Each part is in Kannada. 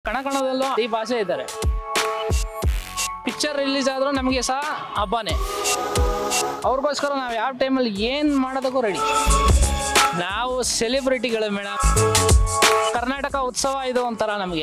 ಕಣಕಣದಲ್ಲೂ ಈ ಭಾಷೆ ಇದ್ದಾರೆ ಪಿಕ್ಚರ್ ರಿಲೀಸ್ ಆದರೂ ನಮಗೆ ಸಹ ಹಬ್ಬನೇ ಅವ್ರಿಗೋಸ್ಕರ ನಾವು ಯಾವ ಟೈಮಲ್ಲಿ ಏನು ಮಾಡೋದಕ್ಕೂ ರೆಡಿ ನಾವು ಸೆಲೆಬ್ರಿಟಿಗಳು ಮೇಡಮ್ ಕರ್ನಾಟಕ ಉತ್ಸವ ಇದು ಒಂಥರ ನಮಗೆ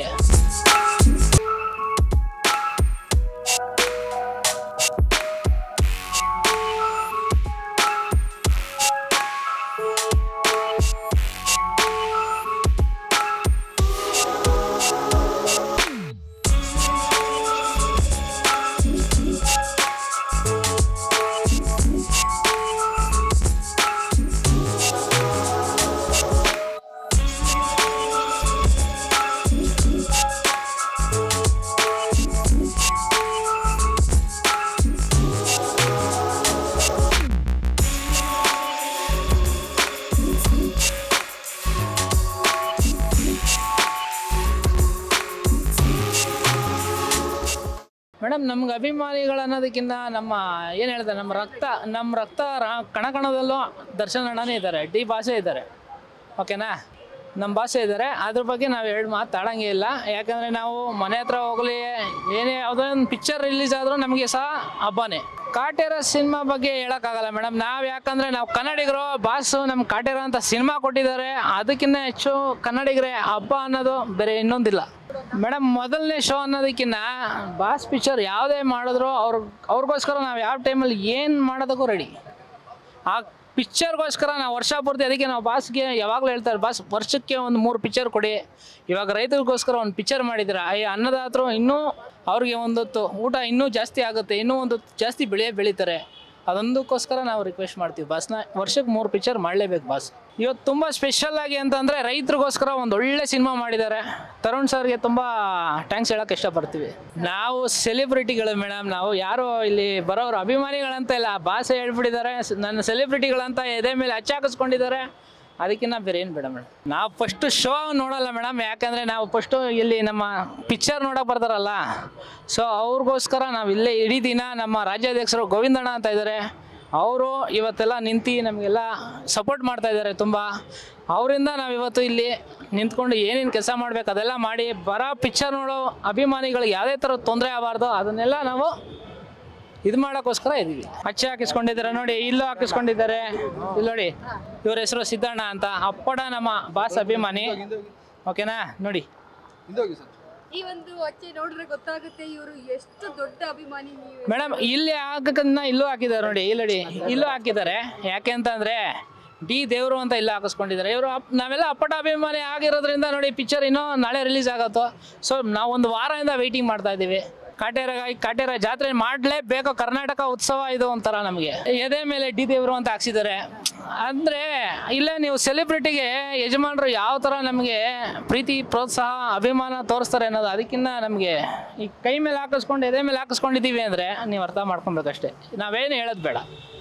ಮೇಡಮ್ ನಮ್ಗೆ ಅಭಿಮಾನಿಗಳು ಅನ್ನೋದಕ್ಕಿಂತ ನಮ್ಮ ಏನು ಹೇಳ್ತಾರೆ ನಮ್ಮ ರಕ್ತ ನಮ್ಮ ರಕ್ತ ರ- ಕಣಕಣದಲ್ಲೂ ದರ್ಶನ ಅಣ್ಣನೇ ಇದ್ದಾರೆ ಡಿ ಭಾಷೆ ಇದ್ದಾರೆ ಓಕೆನಾ ನಮ್ಮ ಭಾಷೆ ಇದ್ದಾರೆ ಅದ್ರ ಬಗ್ಗೆ ನಾವು ಎರಡು ಮಾತಾಡಂಗೆ ಇಲ್ಲ ಯಾಕಂದರೆ ನಾವು ಮನೆ ಹತ್ರ ಹೋಗಲಿ ಏನೇ ಯಾವುದೋ ಒಂದು ಪಿಕ್ಚರ್ ರಿಲೀಸ್ ಆದರೂ ನಮಗೆ ಸಹ ಹಬ್ಬನೇ ಕಾಟೇರ ಸಿನಿಮಾ ಬಗ್ಗೆ ಹೇಳೋಕ್ಕಾಗಲ್ಲ ಮೇಡಮ್ ನಾವು ಯಾಕಂದರೆ ನಾವು ಕನ್ನಡಿಗರು ಬಾಸು ನಮ್ಮ ಕಾಟೇರ ಅಂತ ಸಿನಿಮಾ ಕೊಟ್ಟಿದ್ದಾರೆ ಅದಕ್ಕಿಂತ ಹೆಚ್ಚು ಕನ್ನಡಿಗರೇ ಹಬ್ಬ ಅನ್ನೋದು ಬೇರೆ ಇನ್ನೊಂದಿಲ್ಲ ಮೇಡಮ್ ಮೊದಲನೇ ಶೋ ಅನ್ನೋದಕ್ಕಿಂತ ಬಾಸ್ ಪಿಕ್ಚರ್ ಯಾವುದೇ ಮಾಡಿದ್ರು ಅವ್ರ ಅವ್ರಿಗೋಸ್ಕರ ನಾವು ಯಾವ ಟೈಮಲ್ಲಿ ಏನು ಮಾಡೋದಕ್ಕೂ ರೆಡಿ ಆ ಪಿಕ್ಚರ್ಗೋಸ್ಕರ ನಾವು ವರ್ಷ ಪೂರ್ತಿ ಅದಕ್ಕೆ ನಾವು ಬಾಸ್ಗೆ ಯಾವಾಗಲೂ ಹೇಳ್ತಾರೆ ಬಾಸ್ ವರ್ಷಕ್ಕೆ ಒಂದು ಮೂರು ಪಿಕ್ಚರ್ ಕೊಡಿ ಇವಾಗ ರೈತರಿಗೋಸ್ಕರ ಒಂದು ಪಿಕ್ಚರ್ ಮಾಡಿದ್ರೆ ಈ ಅನ್ನದಾತರು ಇನ್ನೂ ಅವ್ರಿಗೆ ಒಂದೊತ್ತು ಊಟ ಇನ್ನೂ ಜಾಸ್ತಿ ಆಗುತ್ತೆ ಇನ್ನೂ ಒಂದು ಜಾಸ್ತಿ ಬೆಳೆ ಬೆಳೀತಾರೆ ಅದೊಂದಕ್ಕೋಸ್ಕರ ನಾವು ರಿಕ್ವೆಸ್ಟ್ ಮಾಡ್ತೀವಿ ಬಾಸ್ನ ವರ್ಷಕ್ಕೆ ಮೂರು ಪಿಕ್ಚರ್ ಮಾಡಲೇಬೇಕು ಬಾಸ್ ಇವತ್ತು ತುಂಬ ಸ್ಪೆಷಲ್ ಆಗಿ ಅಂತಂದರೆ ರೈತರಿಗೋಸ್ಕರ ಒಂದು ಒಳ್ಳೆ ಸಿನಿಮಾ ಮಾಡಿದ್ದಾರೆ ತರುಣ್ ಸರ್ಗೆ ತುಂಬ ಥ್ಯಾಂಕ್ಸ್ ಹೇಳೋಕೆ ಇಷ್ಟಪಡ್ತೀವಿ ನಾವು ಸೆಲೆಬ್ರಿಟಿಗಳು ಮೇಡಮ್ ನಾವು ಯಾರು ಇಲ್ಲಿ ಬರೋರು ಅಭಿಮಾನಿಗಳಂತ ಇಲ್ಲ ಭಾಷೆ ಹೇಳ್ಬಿಟ್ಟಿದ್ದಾರೆ ಸ- ನನ್ನ ಸೆಲೆಬ್ರಿಟಿಗಳಂತ ಎದೆ ಮೇಲೆ ಹಚ್ಚಾಕಿಸ್ಕೊಂಡಿದ್ದಾರೆ ಅದಕ್ಕಿಂತ ಬೇರೆ ಏನು ಬೇಡ ಮೇಡಮ್ ನಾವು ಫಸ್ಟು ಶೋ ನೋಡಲ್ಲ ಮೇಡಮ್ ಯಾಕಂದರೆ ನಾವು ಫಸ್ಟು ಇಲ್ಲಿ ನಮ್ಮ ಪಿಕ್ಚರ್ ನೋಡೋಕೆ ಬರ್ತಾರಲ್ಲ ಸೊ ಅವ್ರಿಗೋಸ್ಕರ ನಾವು ಇಲ್ಲೇ ಇಡೀ ದಿನ ನಮ್ಮ ರಾಜ್ಯಾಧ್ಯಕ್ಷರು ಗೋವಿಂದಣ್ಣ ಅಂತ ಇದ್ದಾರೆ ಅವರು ಇವತ್ತೆಲ್ಲ ನಿಂತು ನಮಗೆಲ್ಲ ಸಪೋರ್ಟ್ ಮಾಡ್ತಾ ಇದ್ದಾರೆ ತುಂಬ ಅವರಿಂದ ನಾವು ಇವತ್ತು ಇಲ್ಲಿ ನಿಂತ್ಕೊಂಡು ಏನೇನು ಕೆಲಸ ಮಾಡಬೇಕು ಅದೆಲ್ಲ ಮಾಡಿ ಬರೋ ಪಿಕ್ಚರ್ ನೋಡೋ ಅಭಿಮಾನಿಗಳಿಗೆ ಯಾವುದೇ ಥರ ತೊಂದರೆ ಆಗಬಾರ್ದು ಅದನ್ನೆಲ್ಲ ನಾವು ಇದು ಮಾಡೋಕ್ಕೋಸ್ಕರ ಇದೀವಿ ಅಚ್ಚೆ ಹಾಕಿಸ್ಕೊಂಡಿದ್ದಾರೆ ನೋಡಿ ಇಲ್ಲೂ ಹಾಕಿಸ್ಕೊಂಡಿದ್ದಾರೆ ಇಲ್ಲಿ ನೋಡಿ ಇವ್ರ ಹೆಸರು ಸಿದ್ದಣ್ಣ ಅಂತ ಅಪ್ಪಡ ನಮ್ಮ ಬಾಸ್ ಅಭಿಮಾನಿ ಓಕೆನಾ ನೋಡಿ ಈ ಒಂದು ಅಚ್ಚೆ ನೋಡಿದ್ರೆ ಗೊತ್ತಾಗುತ್ತೆ ಇವರು ಎಷ್ಟು ದೊಡ್ಡ ಅಭಿಮಾನಿ ನೀವು ಮೇಡಮ್ ಇಲ್ಲಿ ಹಾಕಕ್ಕನ್ನ ಇಲ್ಲೂ ಹಾಕಿದ್ದಾರೆ ನೋಡಿ ಇಲ್ಲಿ ನೋಡಿ ಇಲ್ಲೂ ಹಾಕಿದ್ದಾರೆ ಯಾಕೆ ಅಂತಂದ್ರೆ ಡಿ ದೇವರು ಅಂತ ಇಲ್ಲ ಹಾಕಿಸ್ಕೊಂಡಿದ್ದಾರೆ ಇವರು ನಾವೆಲ್ಲ ಅಪ್ಪಟ ಅಭಿಮಾನಿ ಆಗಿರೋದ್ರಿಂದ ನೋಡಿ ಪಿಕ್ಚರ್ ಇನ್ನೂ ನಾಳೆ ರಿಲೀಸ್ ಆಗತ್ತೋ ಸೊ ನಾವು ಒಂದು ವಾರದಿಂದ ವೆಯ್ಟಿಂಗ್ ಮಾಡ್ತಾ ಇದ್ದೀವಿ ಕಾಟೇರ ಕಾಟೇರ ಜಾತ್ರೆ ಮಾಡಲೇಬೇಕು ಕರ್ನಾಟಕ ಉತ್ಸವ ಇದು ಒಂಥರ ನಮಗೆ ಎದೆ ಮೇಲೆ ಡಿ ದೇವರು ಅಂತ ಹಾಕ್ಸಿದ್ದಾರೆ ಅಂದರೆ ಇಲ್ಲೇ ನೀವು ಸೆಲೆಬ್ರಿಟಿಗೆ ಯಜಮಾನರು ಯಾವ ಥರ ನಮಗೆ ಪ್ರೀತಿ ಪ್ರೋತ್ಸಾಹ ಅಭಿಮಾನ ತೋರಿಸ್ತಾರೆ ಅನ್ನೋದು ಅದಕ್ಕಿಂತ ನಮಗೆ ಈ ಕೈ ಮೇಲೆ ಹಾಕಿಸ್ಕೊಂಡು ಎದೆ ಮೇಲೆ ಹಾಕಿಸ್ಕೊಂಡಿದ್ದೀವಿ ಅಂದರೆ ನೀವು ಅರ್ಥ ಮಾಡ್ಕೊಬೇಕಷ್ಟೇ ನಾವೇನು ಹೇಳೋದು ಬೇಡ